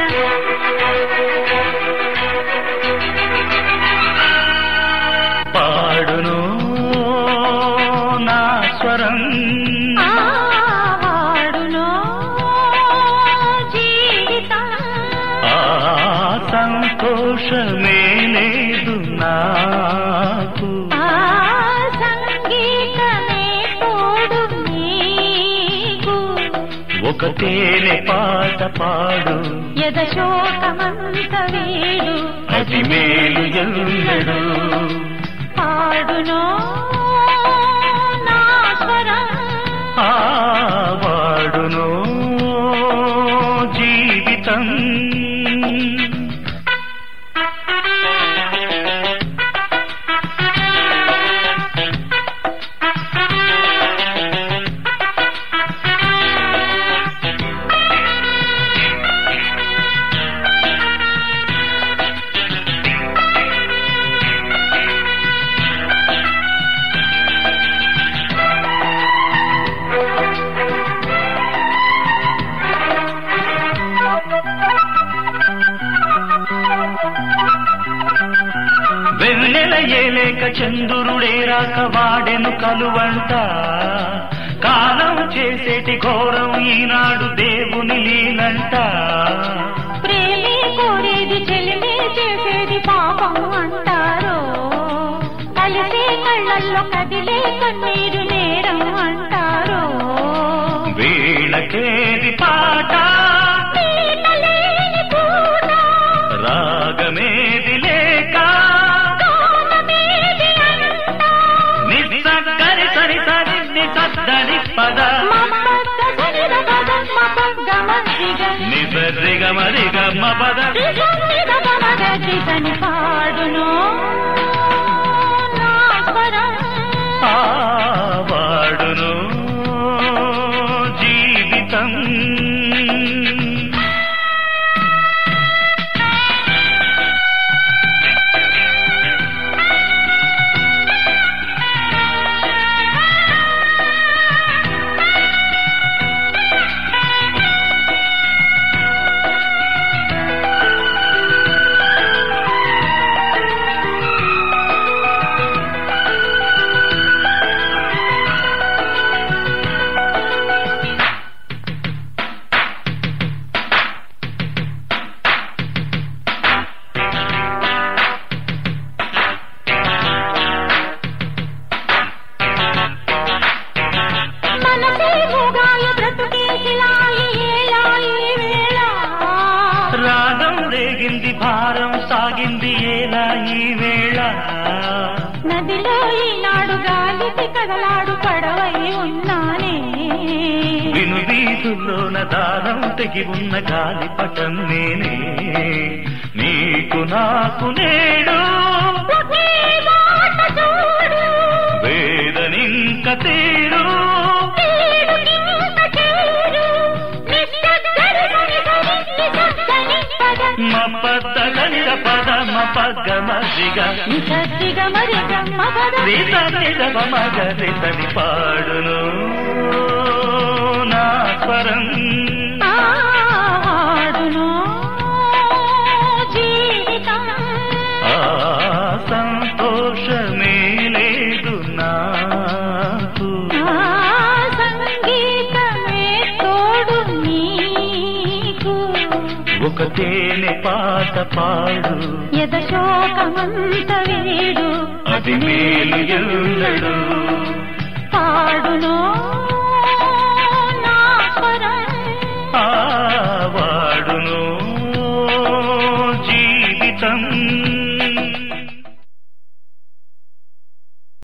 పాడును నా స్వరం ఆ వాడులో జీవితం ఆ సంతోషమే లేదు నాకు ఆ సంగీతమే తోడు నీకు ఒక తేనె పాట పాడు యద శోకమంత వీడు అది మేలు ఎల్లడు పాడునో నా స్వరం ఆ వాడును జీవితం వెన్నెల ఏలేక చంద్రుడే రాక వాడెను కలువంట కాలం చేసేటి ఘోరం ఈనాడు దేవుని లీలంట ప్రేమే కోరేది చెలిమే చేసేది పాపం అంటారు కలిసే కళ్ళల్లో కదిలే కన్నీరు నేరం అంటారు వీళ్ళకేది పాట పీటలేని పూట, రాగమేది లేక గానమేది అంట. నిస్సరి సరి సరి నిసద్దని పద మమత సరిద పద మపగ్గ మజ్జిగ. నిసరిగ మరిగ పద రిజమ్మిద మమగజితని పాడును నా స్వరం. ఆ వాడును జీవితం మనసే భోగాయ బ్రతుకే శిలాయి ఏలాయి వేళ. రాగం రేగింది భారం సాగింది ఏలా ఈ వేళ నదిలో ఈనాడు గాలికి కదలాడు పడవై ఉన్నానే విను వీధుల్లోన దారం తెగి ఉన్న గాలిపటం నేనే నీకు నాకు నేడు ఒకే మాట చూడు, వేదనింక తీరు తీరుకింత చేరు, నిశ్శబ్దరిసని సరి నిశ్శబ్దని పద. మపద్దగనిర పద మపగ్గ మజిగ నిశ్శబ్దిగ మరి గమ్మ పద. రిత నిరవ మగ రితని పాడును నా స్వరం ఆ వాడును జీవితం ఆ సంతోషమే లేదు నాకు ఆ సంగీతమే తోడు నీకు ఒక తేనె పాట పాడు యద శోకమంత వీడు అది మేలు ఎల్లడు